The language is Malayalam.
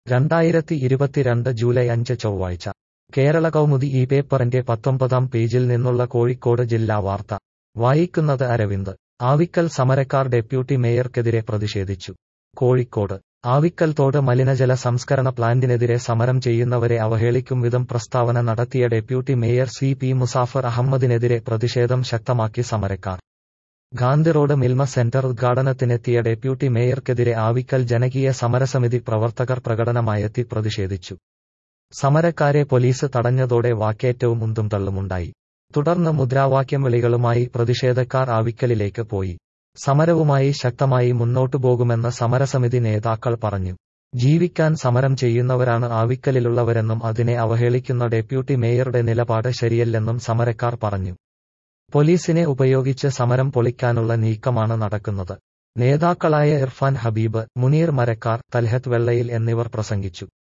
രണ്ടായിരത്തി ഇരുപത്തിരണ്ട് ജൂലൈ അഞ്ച് ചൊവ്വാഴ്ച കേരള കൗമുദി ഈ പേപ്പറിന്റെ പത്തൊമ്പതാം പേജിൽ നിന്നുള്ള കോഴിക്കോട് ജില്ലാ വാർത്ത വായിക്കുന്നത് അരവിന്ദ് ആവിക്കൽ സമരക്കാർ ഡെപ്യൂട്ടി മേയർക്കെതിരെ പ്രതിഷേധിച്ചു കോഴിക്കോട് ആവിക്കൽ തോട് മലിനജല സംസ്കരണ പ്ലാന്റിനെതിരെ സമരം ചെയ്യുന്നവരെ അവഹേളിക്കും വിധം പ്രസ്താവന നടത്തിയ deputy mayor C P Muzaffar അഹമ്മദിനെതിരെ പ്രതിഷേധം ശക്തമാക്കി സമരക്കാർ ഗാന്ധി റോഡ് മിൽമ സെന്റർ ഉദ്ഘാടനത്തിനെത്തിയ ഡെപ്യൂട്ടി മേയർക്കെതിരെ ആവിക്കൽ ജനകീയ സമരസമിതി പ്രവർത്തകർ പ്രകടനമായെത്തി പ്രതിഷേധിച്ചു സമരക്കാരെ പോലീസ് തടഞ്ഞതോടെ വാക്കേറ്റവും ഉന്തും തള്ളുമുണ്ടായി തുടർന്ന് മുദ്രാവാക്യം വിളികളുമായി പ്രതിഷേധക്കാർ ആവിക്കലിലേക്ക് പോയി സമരവുമായി ശക്തമായി മുന്നോട്ടു പോകുമെന്ന് സമരസമിതി നേതാക്കൾ പറഞ്ഞു ജീവിക്കാൻ സമരം ചെയ്യുന്നവരാണ് ആവിക്കലിലുള്ളവരെന്നും അതിനെ അവഹേളിക്കുന്ന ഡെപ്യൂട്ടി മേയറുടെ നിലപാട് ശരിയല്ലെന്നും സമരക്കാർ പറഞ്ഞു പോലീസിനെ ഉപയോഗിച്ച് സമരം പൊളിക്കാനുള്ള നീക്കമാണ് നടക്കുന്നത് നേതാക്കളായ ഇർഫാൻ ഹബീബ് മുനീർ മരക്കാർ തൽഹത്ത് വെള്ളയിൽ എന്നിവർ പ്രസംഗിച്ചു